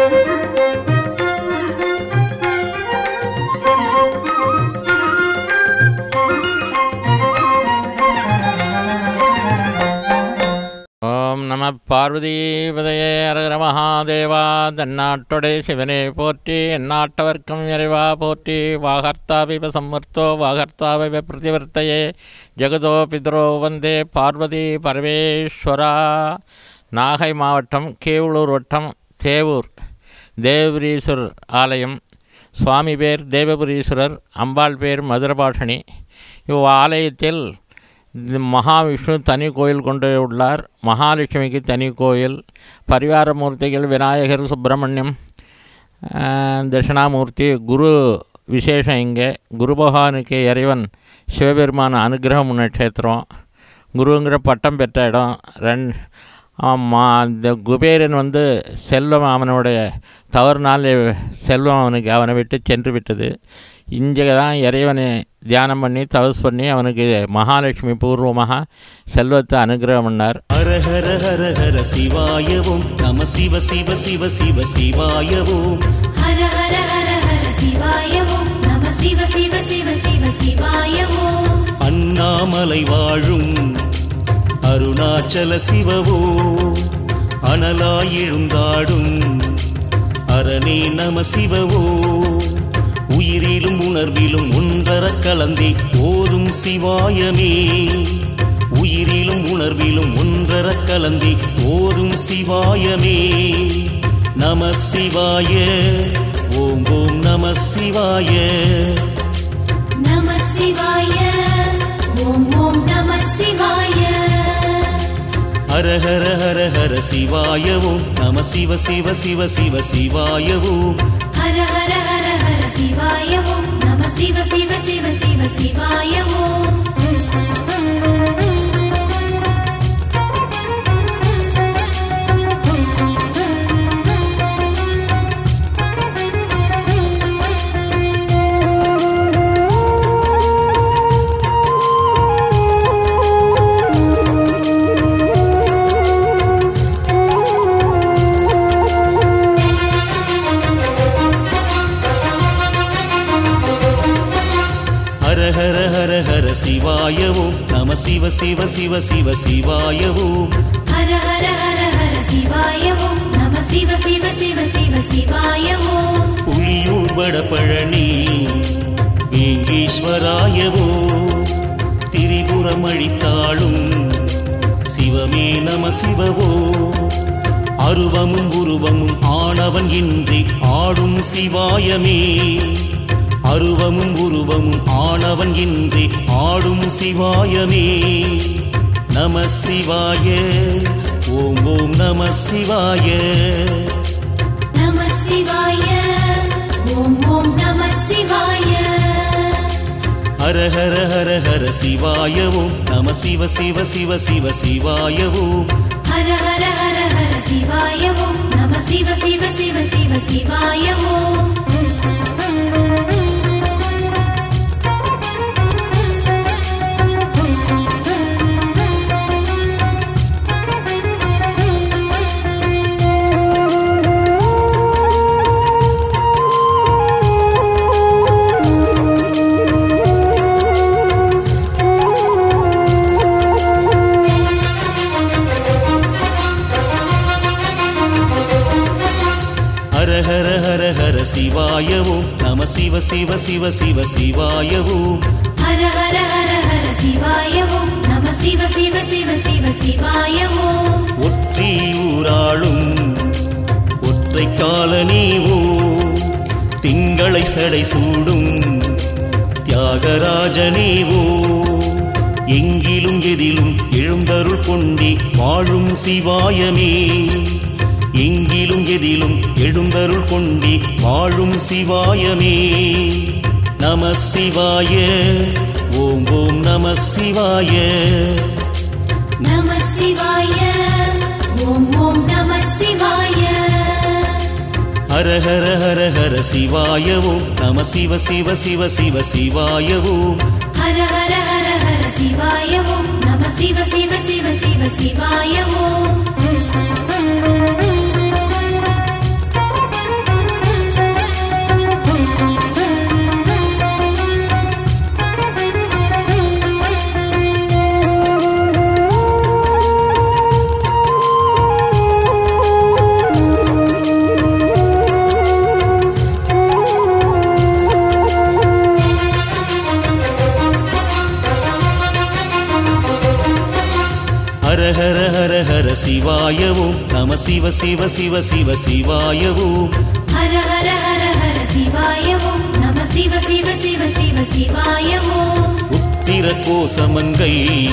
ஓம் நம பார்வதீபதையே அரகர மகாதேவா தன்னாட்டொடை சிவனே போற்றி எந்நாட்டவர்க்கும் இறைவா போற்றி வாகர்த்தாவிவ சம்மர்த்தோ வாகர்த்தாவிவ பிரதிவர்த்தையே ஜெகதோ பிதரோ வந்தே பார்வதி பரமேஸ்வரா நாகை மாவட்டம் கீவளூர் வட்டம் தேவூர் தேவபுரீஸ்வரர் ஆலயம் சுவாமி பேர் தேவபுரீஸ்வரர் அம்பாள் பேர் மதுரபாஷினி இவ் ஆலயத்தில் இந்த மகாவிஷ்ணு தனி கோயில் கொண்டு உள்ளார் மகாலட்சுமிக்கு தனி கோயில் பரிவார மூர்த்திகள் விநாயகர் சுப்பிரமணியம் ஆஹ், தட்சிணாமூர்த்தி குரு விசேஷம் இங்கே குரு பகவானுக்கு இறைவன் சிவபெருமான அனுகிரகம் நட்சத்திரம் குருங்கிற பட்டம் பெற்ற இடம் ரெண் ஆமாம் இந்த குபேரன் வந்து செல்வம் அவனுடைய தவறுனால் செல்வம் அவனுக்கு அவனை விட்டு சென்று விட்டது இங்கே தான் இறைவனை தியானம் பண்ணி தபஸ் பண்ணி அவனுக்கு மகாலட்சுமி பூர்வமாக செல்வத்தை அனுகிரகம் பண்ணார் ஹர ஹர ஹர ஹர சிவாயவும் நம சிவ சிவ சிவ சிவ சிவாயவும் ஹர ஹர ஹர ஹர சிவாய ஓம் நம சிவ சிவ சிவ சிவ சிவாய ஓம் அண்ணாமலை வாழும் அருணாச்சல சிவவோ அனலாயெழுந்தாடும் அரணே நம சிவவோ உயிரிலும் உணர்விலும் ஒன்றர கலந்தே ஓதும் சிவாயமே உயிரிலும் உணர்விலும் ஒன்றர கலந்தே ஓதும் சிவாயமே நம சிவாய ஓம் ஓம் நம சிவாய நம சிவாய ஓம் ஓம் நம சிவாய ஹர ஹர ஹர ஹர சிவாயவும் நம சிவ சிவ சிவ சிவ சிவாயவும் ஹர ஹர ஹர ஹர சிவாய ஓம் நம சிவ சிவ சிவ சிவ சிவாய ஓம் ஹர ஹர ஹர ஹர சிவாயவும் நம சிவ சிவ சிவ சிவ சிவாயவும் ஹர ஹர ஹர ஹர சிவாய ஓம் நம சிவ சிவ சிவ சிவ சிவாய ஓம் புலியூர் வடபழனி வேங்கீஸ்வராயவோ திரிபுரம் அழித்தாளும் சிவமே நம சிவவோ அருவமும் உருவமும் ஆனவன் இன்றி ஆடும் சிவாயமே அருவமும் உருவமும் ஆனவன் இன்றி ஆடும் சிவாயமே நம சிவாய ஓம் ஓம் நம சிவாய நம சிவாய ஓம் ஓம் நம சிவாய ஹர ஹர ஹர ஹர சிவாயவும் நம சிவ சிவ சிவ சிவ சிவாயவும் ஹர ஹர ஹர ஹர சிவாய ஓம் நம சிவ சிவ சிவ சிவ சிவாய ஓம் ஹர ஹர ஹர ஹர சிவாயவும் நம சிவ சிவ சிவ சிவ சிவாயவும் ஹர ஹர ஹர ஹர சிவாய ஓம் நம சிவ சிவ சிவ சிவ சிவாய ஓம் ஒற்றியூராளும் ஒற்றை காலனீவோ திங்களை சடை சூடும் தியாகராஜனேவோ எங்கிலும் எதிலும் எழுந்தருள் கொண்டி வாழும் சிவாயமே எங்கிலும் எதிலும் எழுந்தருள் கொண்டி வாழும் சிவாயமே நம சிவாய ஓம் ஓம் நம சிவாய நம சிவாய ஓம் ஓம் நம சிவாய ஹர ஹர ஹர ஹர சிவாயவும் நம சிவ சிவ சிவ சிவ சிவாயவும் ஹர ஹர ஹர ஹர சிவாய ஓம் நம சிவ சிவ சிவ சிவ சிவாய ஓம் சிவாய ஓம் நம சிவ சிவ சிவ சிவ சிவாய ஓம் ஹர ஹர ஹர ஹர சிவாய ஓம் நம சிவ சிவ சிவ சிவ சிவாய ஓம் உத்திர கோசமங்கை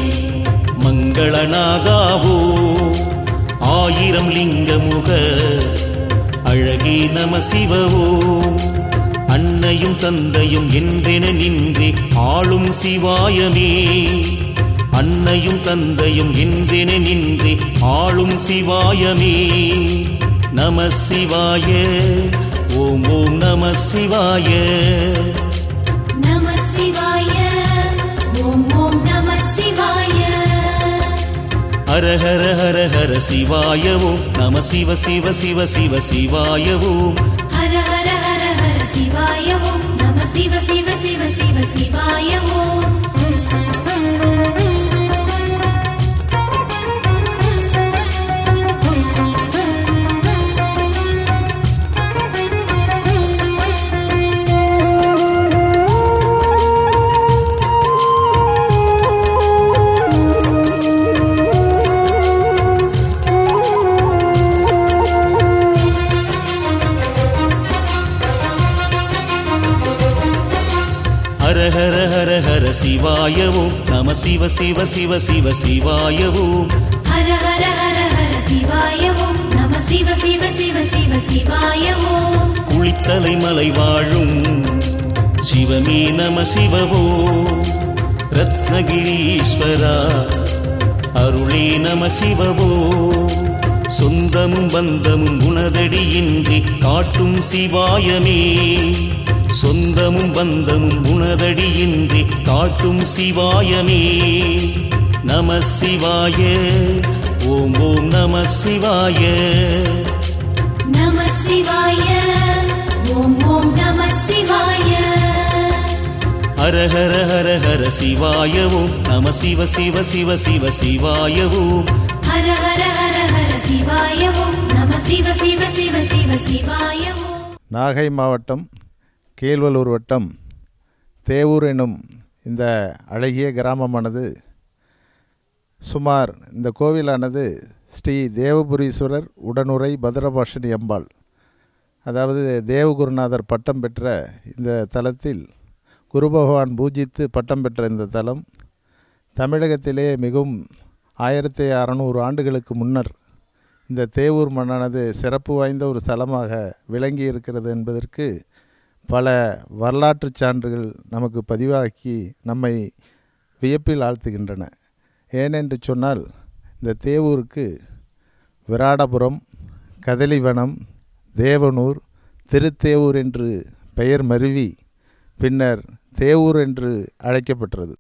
மங்களநாதாவோ ஆயிரம் லிங்கமுக அழகே நம சிவவோ அன்னையும் தந்தையும் என்றென நின்றே ஆளும் சிவாயமே அன்னையும் தந்தையும் என்றென நின்றே ஆளும் சிவாயமே நம சிவாய ஓம் ஓம் நம சிவாய நம சிவாய ஓம் ஓம் நம சிவாய ஹர ஹர ஹர ஹர சிவாய ஓம் நம சிவ சிவ சிவ சிவ சிவாய ஓம் ஹர ஹர ஹர ஹர சிவாய ஓம் நம சிவ சிவ சிவ சிவ சிவாய ஓம் ஹர ஹர ஹர ஹர சிவாய ஓம் நம சிவ சிவ சிவ சிவ சிவாய ஓம் ஹர ஹர ஹர ஹர சிவாய ஓம் நம சிவ சிவ சிவ சிவ சிவாய ஓம் குளித்தலை மலை வாழும் சிவமே நம சிவவோ ரத்னகிரீஸ்வரா அருளே நம சிவவோ சொந்தமும் பந்தமும் உனதடியின்றி காட்டும் சிவாயமே சொந்தமும் பந்தமும் உனதடியின்றி காட்டும் சிவாயமே நம சிவாய ஓம் ஓம் நம சிவாய நம சிவாய ஓம் ஓம் நம சிவாய ஹர ஹர ஹர ஹர சிவாய ஓம் நம சிவ சிவ சிவ சிவ சிவாய ஓம் ஹர ஹர ஹர ஹர சிவாய ஓம் நம சிவ சிவ சிவ சிவ சிவாய ஓம் நாகை மாவட்டம் கீழ்வலூர் வட்டம் தேவூர் எனும் இந்த அழகிய கிராமமானது சுமார் இந்த கோவிலானது ஸ்ரீ தேவபுரீஸ்வரர் உடனுரை பத்ரபாஷினி அம்பாள் அதாவது தேவகுருநாதர் பட்டம் பெற்ற இந்த தலத்தில் குரு பகவான் பூஜித்து பட்டம் பெற்ற இந்த தலம் தமிழகத்திலே மிகவும் ஆயிரத்தி அறநூறு ஆண்டுகளுக்கு முன்னர் இந்த தேவூர் மண்ணானது சிறப்பு வாய்ந்த ஒரு ஸ்தலமாக விளங்கி இருக்கிறது என்பதற்கு பல வரலாற்றுச் சான்றுகள் நமக்கு பதிவாக்கி நம்மை வியப்பில் ஆழ்த்துகின்றன ஏனென்று சொன்னால் இந்த தேவூருக்கு விராடபுரம் கதலிவனம் தேவனூர் திருத்தேவூர் என்று பெயர் மருவி பின்னர் தேவூர் என்று அழைக்கப்பட்டது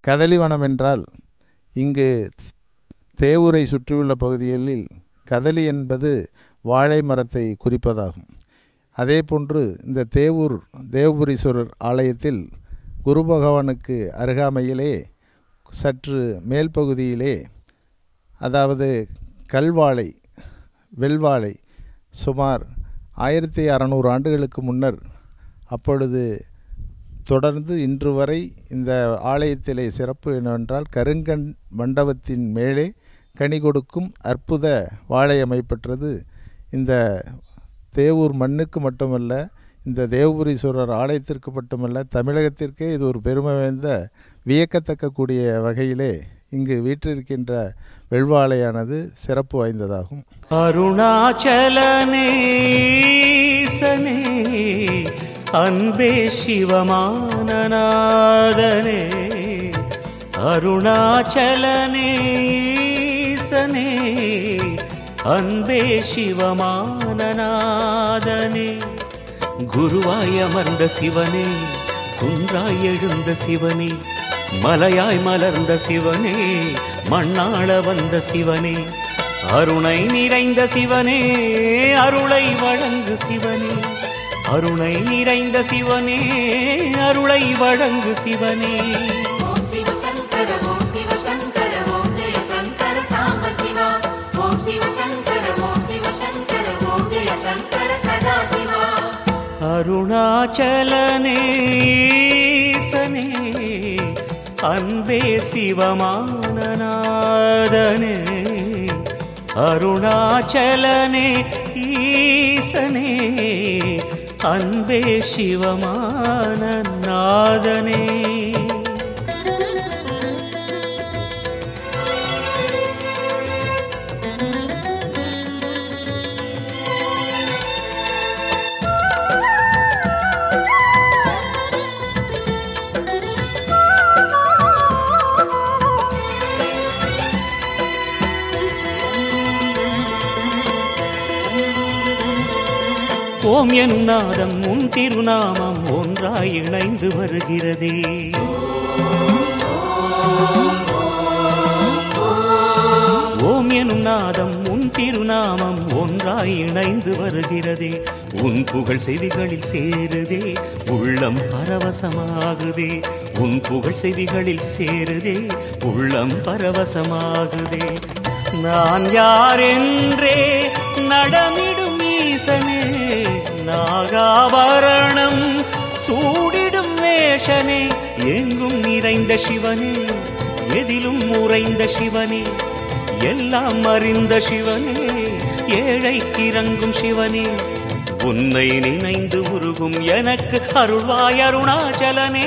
கதலிவனம் என்றால் இங்கு தேவூரை சுற்றியுள்ள பகுதிகளில் கதலி என்பது வாழை மரத்தை குறிப்பதாகும் அதே போன்று இந்த தேவூர் தேவபுரீஸ்வரர் ஆலயத்தில் குரு பகவானுக்கு அருகாமையிலே சற்று மேல் பகுதியிலே அதாவது கல்வாழை வெள்வாழை சுமார் ஆயிரத்தி அறநூறு ஆண்டுகளுக்கு முன்னர் அப்பொழுது தொடர்ந்து இன்று வரை இந்த ஆலயத்திலே சிறப்பு என்னவென்றால் கருங்கண் மண்டபத்தின் மேலே கனி கொடுக்கும் அற்புத வாழை அமைப்பெற்றது இந்த தேவூர் மண்ணுக்கு மட்டுமல்ல இந்த தேவபுரீஸ்வரர் ஆலயத்திற்கு மட்டுமல்ல தமிழகத்திற்கே இது ஒரு பெருமை வாய்ந்த வியக்கத்தக்க கூடிய வகையிலே இங்கு வீற்றிருக்கின்ற வெள்வாழையானது சிறப்பு வாய்ந்ததாகும் அருணாச்சலனே ஈசனே அன்பே சிவமானநாதனே அருணாச்சலனே ஈசனே அன்பே சிவமானநாதனே குருவாய் அமர்ந்த சிவனே குன்றாய் எழுந்த சிவனே மலையாய் மலர்ந்த சிவனே மண்ணாள வந்த சிவனே அருணை நிறைந்த சிவனே அருளை வழங்கு சிவனே அருணை நிறைந்த சிவனே அருளை வழங்கு சிவனே ஓம் சிவ சங்கர ஓம் சிவ சங்கர ஓம் ஜெய சங்கர சாம்ப சிவா ஓம் சிவ சங்கர ஓம் சிவ சங்கர ஓம் ஜெய சங்கர சதா சிவா அருணாச்சலனே ஈசனே அன்பே சிவமானநாதனே அருணாச்சலனே ஈசனே அன்பே சிவமானநாதனே ஓம் எனும் நாதம் உன் திருநாமம் ஒன்றாய் இணைந்து வருகிறதே ஓம் எனும் நாதம் உன் திருநாமம் ஒன்றாய் இணைந்து வருகிறதே உன் புகழ் செவிகளில் சேருதே உள்ளம் பரவசமாகுதே உன் புகழ் செவிகளில் சேருதே உள்ளம் பரவசமாகுதே நான் யாரென்றே நடமிடும் ஈசனே நாகாபரணம் சூடிடும் வேஷனே எங்கும் நிறைந்த சிவனே எதிலும் உறைந்த சிவனே எல்லாம் அறிந்த சிவனே ஏழைக்கு இறங்கும் சிவனே உன்னை நினைந்து உருகும் எனக்கு அருள்வாய் அருணாச்சலனே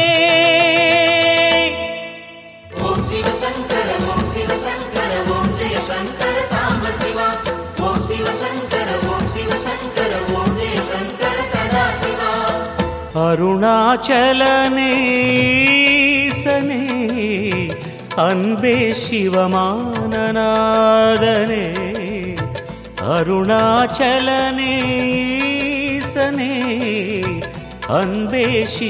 ஓம் சிவ சங்கர ஓம் சிவ சங்கர ஓம் ஜெய சங்கர சாம்ப சிவா ஓம் சிவ சங்கர ஓம் சிவ சங்கர ஓம் ஜெய சங்கர சதா சிவா அருணாச்சலனே ஈசனே அன்பே சிவமானநாதனே அருணாச்சலனே ஈசனே அன்பே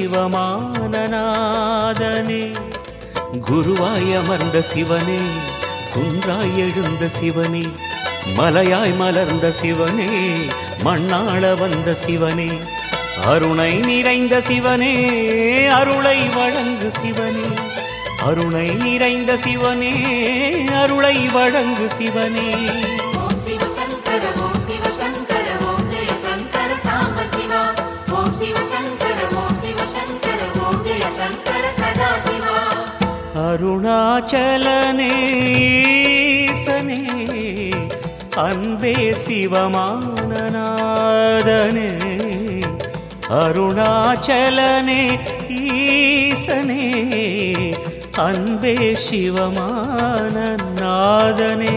சிவமானநாதனே குருவாய் அமர்ந்த சிவனே குன்றாய் எழுந்த சிவனே மலையாய் மலர்ந்த சிவனே மண்ணாள வந்த சிவனே அருணை நிறைந்த சிவனே அருளை வழங்கு சிவனே அருணை நிறைந்த சிவனே அருளை வழங்கு சிவனே ஓம் சிவ சங்கர ஓம் சிவ சங்கர ஓம் ஜெய சங்கர சாம்ப சிவா ஓம் சிவ சங்கர ஓம் சிவ சங்கர ஓம் ஜெய சங்கர சதா சிவா அருணாச்சலனே ஈசனே அன்பே சிவமானநாதனே அருணாச்சலனே ஈசனே அன்பே சிவமானநாதனே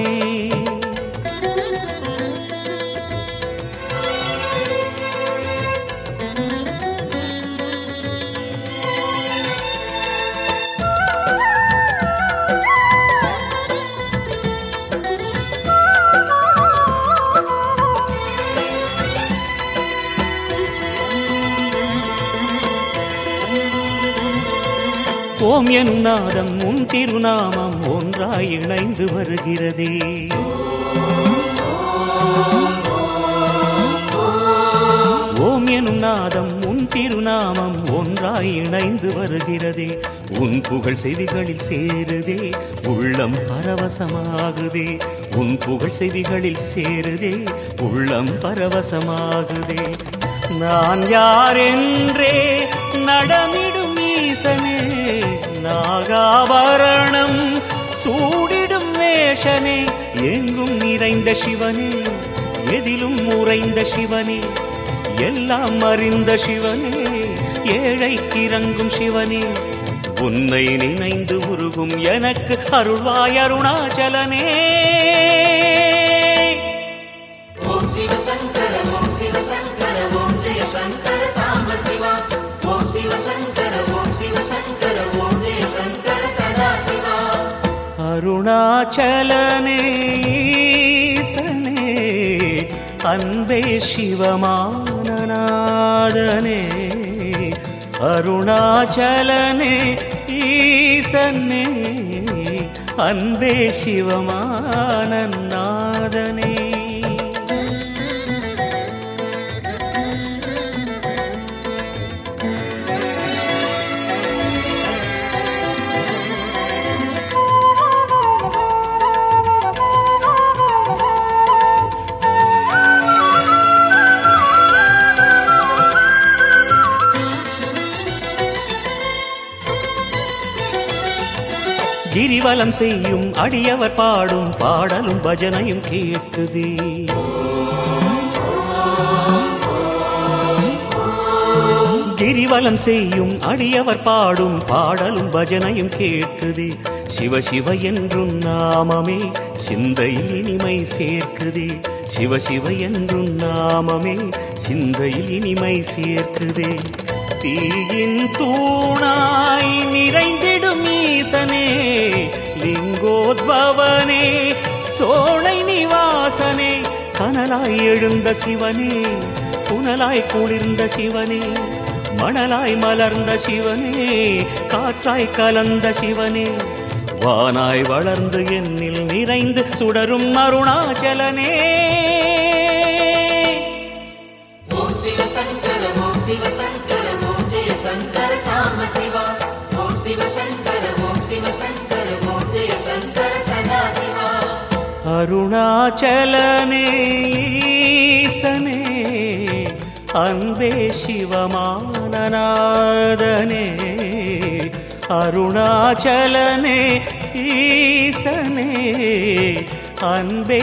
ஓம் எனும் நாதம் உன் திருநாமம் ஒன்றாய் இணைந்து வருகிறதே ஓம் எனும் நாதம் உன் திருநாமம் ஒன்றாய் இணைந்து வருகிறதே உன் புகழ் செவிகளில் சேருதே உள்ளம் பரவசமாகுதே உன் புகழ் செவிகளில் சேருதே உள்ளம் பரவசமாகுதே நான் யாரென்றே நடமிடும் ஈசனே நாகாபரணம் சூடிடும் வேஷனே எங்கும் நிறைந்த சிவனே எதிலும் உறைந்த சிவனே எல்லாம் அறிந்த சிவனே ஏழைக்கு இறங்கும் சிவனே உன்னை நினைந்து உருகும் எனக்கு அருள்வாய் அருணாச்சலனே ஓம் சிவசங்கர ஓம் சிவசங்கர ஓம் ஜெய சங்கர சாம்ப சிவா ஓம் சிவசங்கர ஓம் சிவசங்கர ஓம் ஜெய சங்கர சதா சிவா அருணாச்சலனே ஈசனே அன்பே சிவமானநாதனே அருணாச்சலனே ஈசனே அன்பே சிவமானநாதனே கிரிவலம் செய்யும் அடியவர் பாடும் பாடலும் பஜனையும் கேட்குதே கிரிவலம் செய்யும் அடியவர் பாடும் பாடலும் பஜனையும் கேட்குதே சிவ சிவ என்றும் நாமமே சிந்தையில் இனிமை சேர்க்குதே சிவ சிவ என்றும் நாமமே சிந்தையில் இனிமை சேர்க்குதே தீயின் தூணாய் நிறைந்திடும் ஈசனே லிங்கோத்பவனே சோழை நிவாசனே கனலாய் எழுந்த சிவனே புனலாய் குளிர்ந்த சிவனே மணலாய் மலர்ந்த சிவனே காற்றாய் கலந்த சிவனே வானாய் வளர்ந்து என்னில் நிறைந்து சுடரும் அருணாச்சலனே ஓம் சிவசங்கர ஓம் சிவசங்கர ஓம் ஜெய சங்கர சாம்ப சிவா ஓம் சிவசங்கர ஓம் சிவசங்கர ஓம் ஜெய சங்கர சதா சிவா அருணாச்சலனே ஈசனே அன்பே சிவமானநாதனே அருணாச்சலனே ஈசனே அன்பே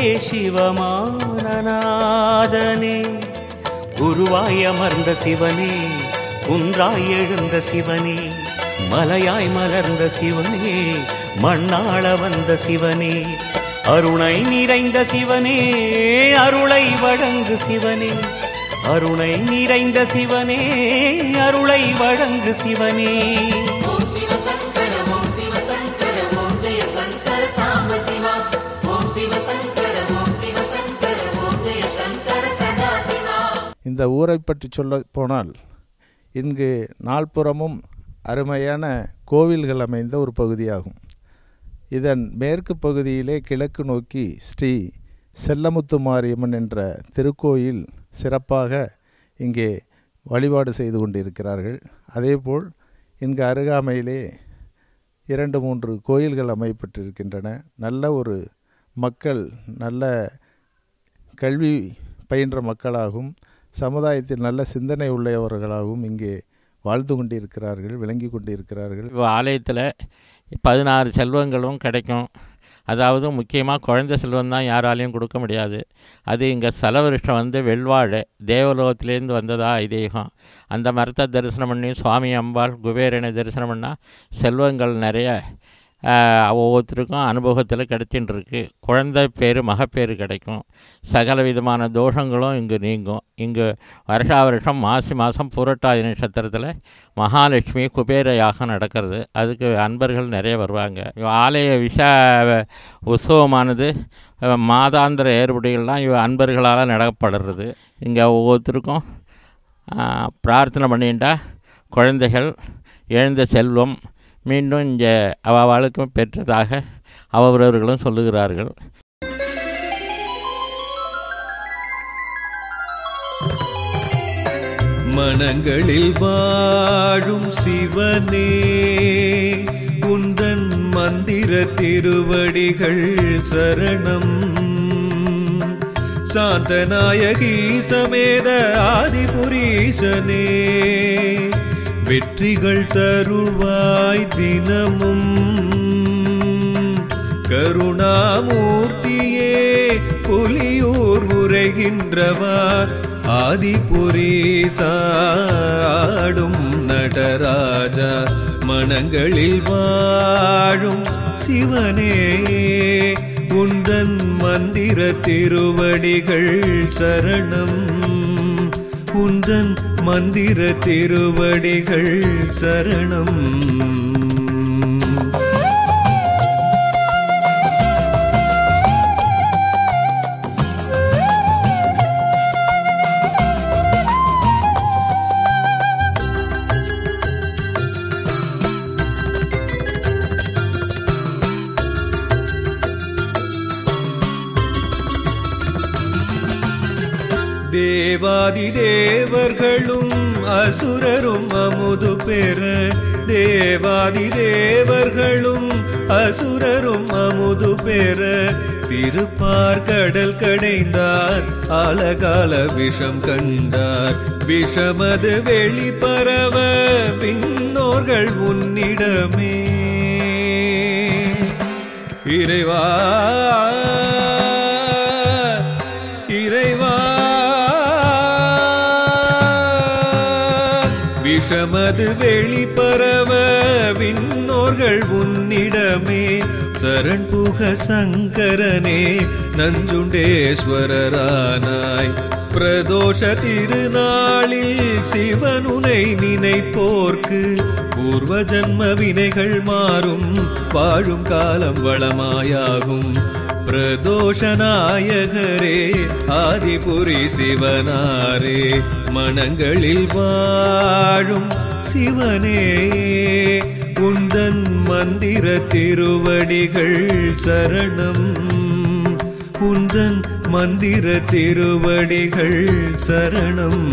சிவமானநாதனே குருவாய் அமர்ந்த சிவனே குன்றாய் எழுந்த சிவனே மலையாய் மலர்ந்த சிவனே மண்ணாள வந்த சிவனே அருணை நிறைந்த சிவனே அருளை வழங்கு சிவனே அருணை நிறைந்த சிவனே அருளை வழங்கு சிவனே ஓம் சிவசங்கர ஓம் சிவசங்கர ஓம் ஜெய சங்கர சாம்ப சிவா ஓம் சிவசங்கர ஓம் சிவசங்கர ஓம் ஜெய சங்கர சதா சிவா இந்த ஊரை பற்றி சொல்ல போனால் இங்கு நால்புறமும் அருமையான கோவில்கள் அமைந்த ஒரு பகுதியாகும் இதன் மேற்கு பகுதியிலே கிழக்கு நோக்கி ஸ்ரீ செல்லமுத்து மாரியம்மன் என்ற திருக்கோயில் சிறப்பாக இங்கே வழிபாடு செய்து கொண்டிருக்கிறார்கள் அதேபோல் இங்கு அருகாமையிலே இரண்டு மூன்று கோயில்கள் அமையப்பட்டிருக்கின்றன நல்ல ஒரு மக்கள் நல்ல கல்வி பயின்ற மக்களாகவும் சமுதாயத்தில் நல்ல சிந்தனை உள்ளவர்களாகவும் இங்கே வாழ்ந்து கொண்டிருக்கிறார்கள் விளங்கி கொண்டிருக்கிறார்கள் ஆலயத்தில் பதினாறு செல்வங்களும் கிடைக்கும் அதாவது முக்கியமாக குழந்தை செல்வம் தான் யாராலையும் கொடுக்க முடியாது அது இங்கே செலவருஷம் வந்து வெள்வாழை தேவலோகத்திலேருந்து வந்ததா ஐதீகம் அந்த மரத்தை தரிசனம் பண்ணி சுவாமி அம்பாள் குபேரனை தரிசனம் பண்ணால் செல்வங்கள் நிறைய ஆஹ், ஒவ்வொருத்தருக்கும் அனுபவத்தில் கிடைச்சின்னு இருக்கு குழந்தை பேர் மகப்பேறு கிடைக்கும் சகல விதமான தோஷங்களும் இங்கு நீங்கும் இங்கு வருஷா வருஷம் மாசி மாதம் புரட்டாதி நட்சத்திரத்தில் மகாலட்சுமி குபேர யாகம் நடக்கிறது அதுக்கு அன்பர்கள் நிறைய வருவாங்க ஆலய விஷ உற்சவமானது அஹ், மாதாந்திர ஏற்புடைகள்லாம் இவ அன்பர்களால் நடக்கப்படுறது இங்கே ஒவ்வொருத்தருக்கும் ஆஹ், பிரார்த்தனை பண்ணிட்டா குழந்தைகள் எழுந்த செல்வம் மீண்டும் இங்கே அவளுக்கும் பெற்றதாக அவரவர்களும் சொல்லுகிறார்கள் மனங்களில் வாழும் சிவனே உந்தன் மந்திர திருவடிகள் சரணம் சாந்தநாயகி சமேத ஆதிபுரீசனே வெற்றிகள் தருவாய் தினமும் கருணாமூர்த்தியே புலியூர் உரைகின்றவா ஆதிபுரீசாடும் நடராஜா மனங்களில் வாழும் சிவனே உந்தன் மந்திர திருவடிகள் சரணம் உந்தன் மந்திர திருவடிகள் சரணம் தேவாதி தேவர்களும் அசுரரும் அமுது பெற தேவாதி தேவர்களும் அசுரரும் அமுது பெற திருப்பார் கடல் கடைந்தார் ஆலகால விஷம் கண்டார் விஷமது வெளிப்பரவ விண்ணோர்கள் உன்னிடமே இறைவா இறைவா விஷமது வெளிப்பரவ விண்ணோர்கள் உன்னிடமே சரண் புக சங்கரனே நஞ்சுண்டேஸ்வரரானாய் பிரதோஷ திருநாளில் சிவனுனை நினைப்போர்க்கு பூர்வ ஜன்ம வினைகள் மாறும் வாழும் காலம் வளமாயாகும் பிரதோஷ நாயகரே ஆதிபுரி சிவனாரே மனங்களில் வாழும் சிவனே உந்தன் மந்திர திருவடிகள் சரணம் உந்தன் மந்திர திருவடிகள் சரணம்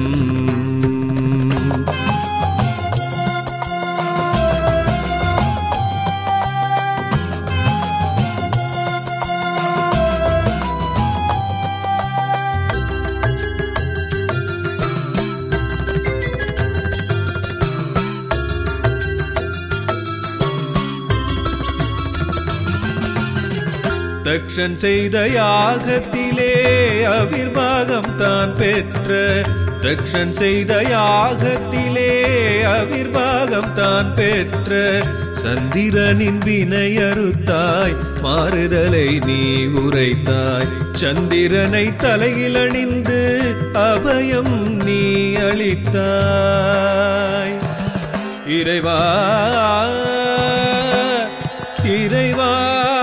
தக்ஷன் செய்த யாகத்திலே அவிர்வாகம் தான் பெற்ற தக்ஷன் செய்த யாகத்திலே அவிர்வாகம் தான் பெற்ற சந்திரனின் வினையறுத்தாய் மாறுதலை நீ உரைத்தாய் சந்திரனை தலையில் அணிந்து அபயம் நீ அளித்தாய் இறைவா இறைவா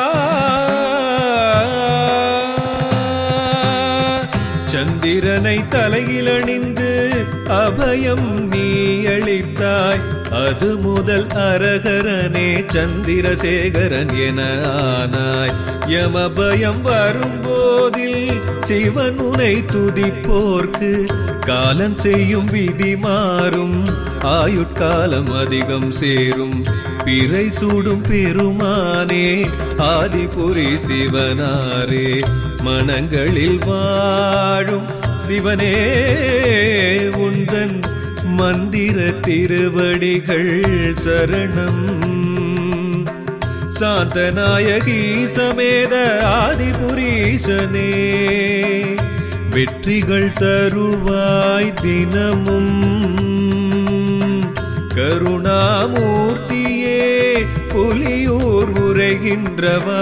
சந்திரனை தலையில் அணிந்து அபயம் நீ அளித்தாய் அது முதல் அரகரனே சந்திரசேகரன் என ஆனாய் யமபயம் வரும்போதில் சிவன் உனை துதிப்போர்க்கு காலன் செய்யும் விதி மாறும் ஆயுட்காலம் அதிகம் சேரும் பிறை சூடும் பெருமானே ஆதிபுரி சிவனாரே மனங்களில் வாழும் சிவனே உந்தன் மந்திர திருவடிகள் சரணம் சாந்தநாயகி சமேத ஆதிபுரீசனே வெற்றிகள் தருவாய் தினமும் கருணாமூர்த்தியே புலியூர் உரைகின்றவா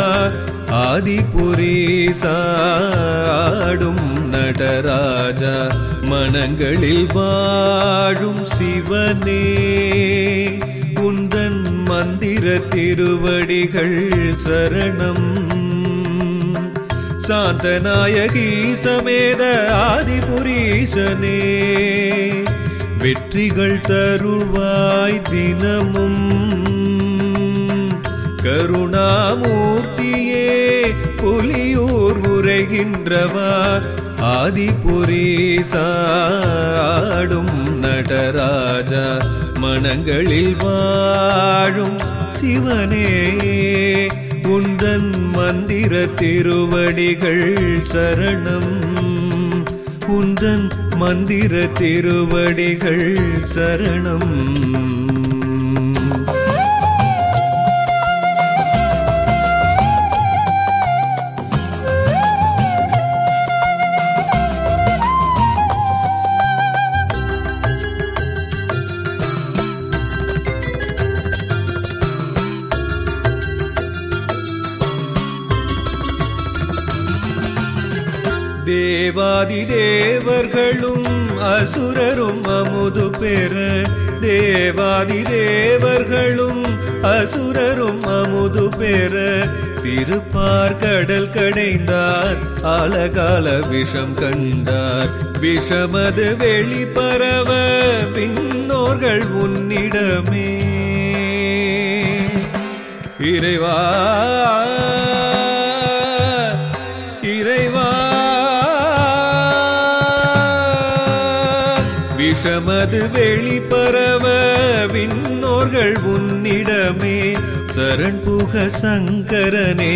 ஆதிபுரீசாடும் நடராஜா மனங்களில் வாழும் சிவனே உந்தன் மந்திர திருவடிகள் சரணம் சாந்தநாயகி சமேத ஆதிபுரீசனே வெற்றிகள் தருவாய் தினமும் கருணாமூர்த்தியே புலியூர் உரைகின்றவா ஆதிபுரீசாடும் நடராஜா மனங்களில் வாழும் சிவனே உந்தன் மந்திர திருவடிகள் சரணம் உந்தன் மந்திர திருவடிகள் சரணம் தேவாதி தேவர்களும் அசுரரும் அமுது பெற தேவாதி தேவர்களும் அசுரரும் அமுது பெற திருப்பார் கடல் கடைந்தார் ஆலகால விஷம் கண்டார் விஷமது வெளிப்பரவ விண்ணோர்கள் உன்னிடமே இறைவா இறைவா விஷமது வெளிப்பரவ விண்ணோர்கள் உன்னிடமே சரண் புக சங்கரனே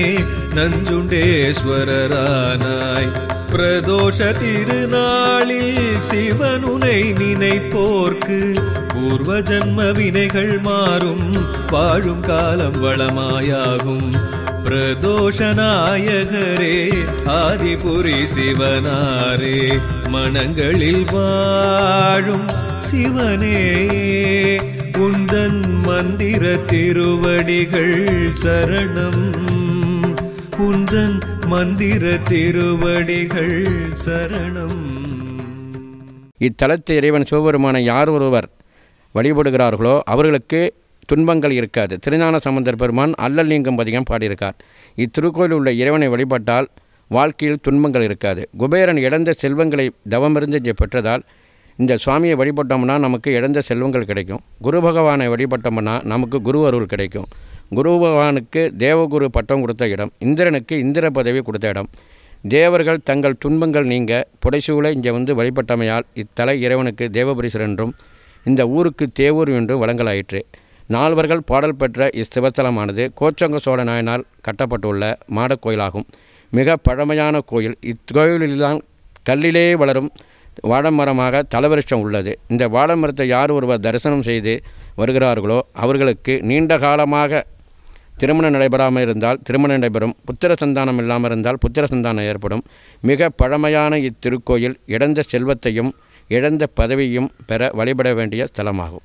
நஞ்சுண்டேஸ்வரரானாய் பிரதோஷ திருநாளில் சிவனுனை நினைப்போர்க்கு பூர்வ ஜன்ம வினைகள் மாறும் வாழும் காலம் வளமாயாகும் பிரதோஷ நாயகரே ஆதிபுரி சிவனாரே மனங்களில் வாழும் சிவனே உந்தன் மந்திர திருவடிகள் சரணம் உந்தன் மந்திர திருவடிகள் சரணம் இத்தலத்து இறைவன் சிவபெருமானை யார் ஒருவர் வழிபடுகிறார்களோ அவர்களுக்கு துன்பங்கள் இருக்காது திருஞான சம்பந்தர் பெருமான் அல்லல் நீங்கும் பதிகம் பாடியிருக்கார் இத்திருக்கோயில் உள்ள இறைவனை வழிபட்டால் வாழ்க்கையில் துன்பங்கள் இருக்காது குபேரன் இழந்த செல்வங்களை தவமிருந்து ஜெ- பெற்றதால் இந்த சுவாமியை வழிபட்டோம்னா நமக்கு இழந்த செல்வங்கள் கிடைக்கும் குரு பகவானை வழிபட்டோம்னா நமக்கு குரு அருள் கிடைக்கும் குரு பகவானுக்கு தேவகுரு பட்டம் கொடுத்த இடம் இந்திரனுக்கு இந்திர பதவி கொடுத்த இடம் தேவர்கள் தங்கள் துன்பங்கள் நீங்க புடைசூழ இங்கே வந்து வழிபட்டமையால் இத்தலை இறைவனுக்கு தேவபரிசர் என்றும் இந்த ஊருக்கு தேவூர் என்றும் வழங்கலாயிற்று நால்வர்கள் பாடல் பெற்ற இச்சிவத்தலமானது கோச்சங்க சோழ நாயனால் கட்டப்பட்டுள்ள மாடக் கோயிலாகும் மிக பழமையான கோயில் இக்கோயிலில்தான் கல்லிலே வளரும் வாழைமரமாக தலவிருஷம் உள்ளது இந்த வாழைமரத்தை யார் ஒருவர் தரிசனம் செய்து வருகிறார்களோ அவர்களுக்கு நீண்ட காலமாக திருமணம் நடைபெறாமல் இருந்தால் திருமணம் நடைபெறும் புத்திர சந்தானம் இல்லாமல் இருந்தால் புத்திர சந்தானம் ஏற்படும் மிக பழமையான இத்திருக்கோயில் இழந்த செல்வத்தையும் இழந்த பதவியும் பெற வழிபட வேண்டிய ஸ்தலமாகும்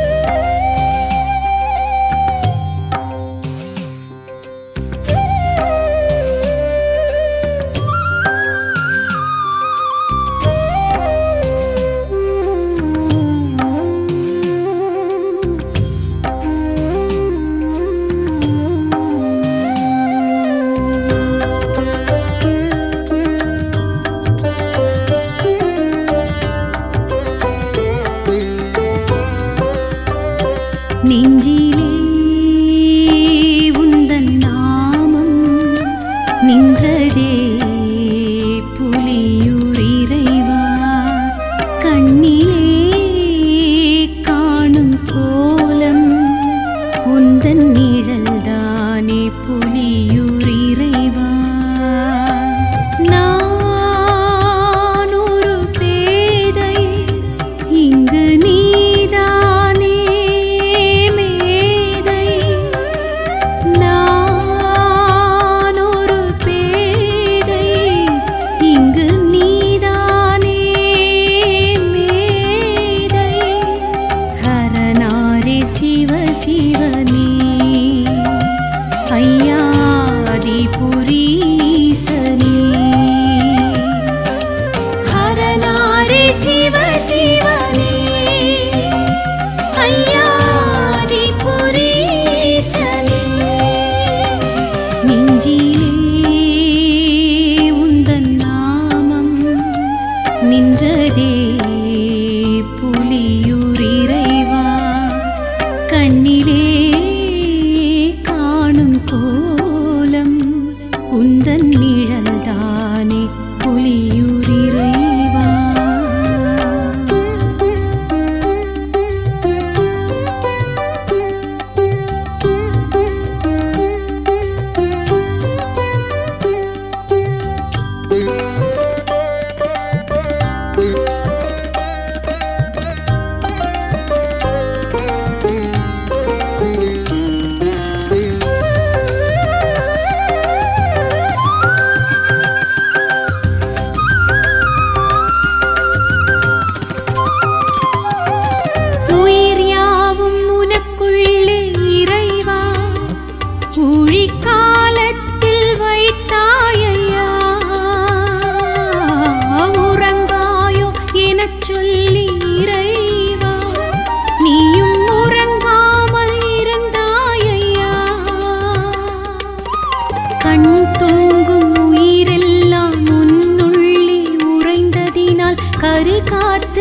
நெஞ்சிலே உந்தன் நாமம் நின்றதே புலியூர் இறைவா கண்ணிலே காணும் கோலம் உந்தன் நிழல்தானே புலியூர் இறைவா நான் ஒரு பேதை இங்கு நீதானே மேதை நான் ஒரு பேதை இங்கு நீதானே மேதை ஹரநாரே சிவ சிவனே ஐயாதிபுரி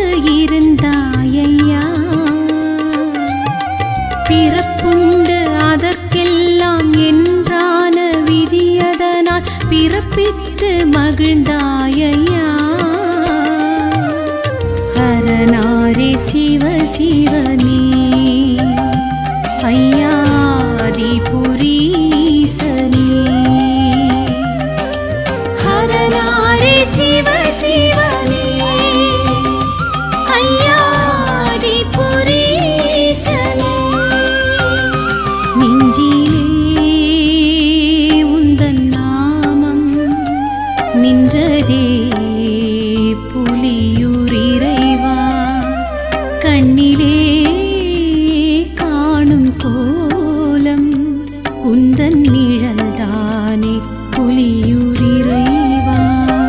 இருந்தாயையா பிறப்புண்டு அதற்கெல்லாம் என்றான விதியதனால் பிறப்பித்து மகிழ்ந்தாயையா ஹரநாரே சிவ சிவனே ஐயாதிபுரீசனே ஹரநாரே சிவ சிவனே ஐயாதிபுரீசனே நெஞ்சிலே உந்தன் நாமம் நின்றதே புலியூர் இறைவா கண்ணிலே காணும் கோலம் உந்தன் நிழல்தானே புலியூர் இறைவா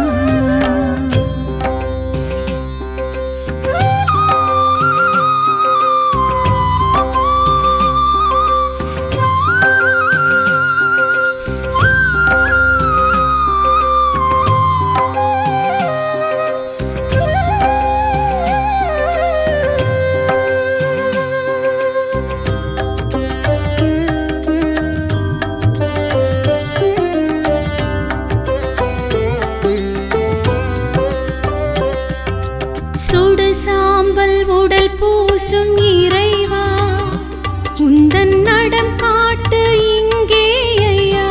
சுடு சாம்பல் உடல் பூசும் இறைவா உந்தன் நடம் காட்டு இங்கே ஐயா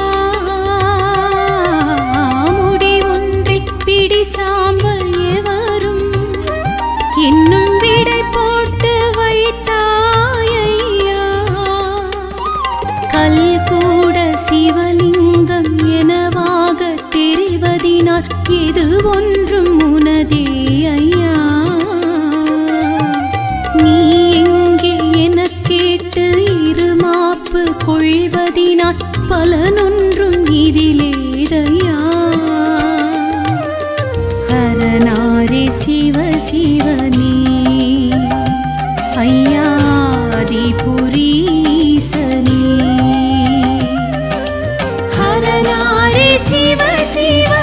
முடி ஒன்றில் பிடி சாம்பல் எவரும் இன்னும் விடை போட்டு வைத்தாயையா கல் கூட சிவலிங்கம் எனவாக தெரிவதினால் இது ஒன்றும் உனதே ஐயா நீ எங்கே எனக் கேட்டு இருமாப்பு கொள்வதினால் பலனொன்றும் இதிலேதையா ஹரநாரே சிவ சிவனே ஐயாதிபுரீசனே ஹரநாரே சிவ சிவ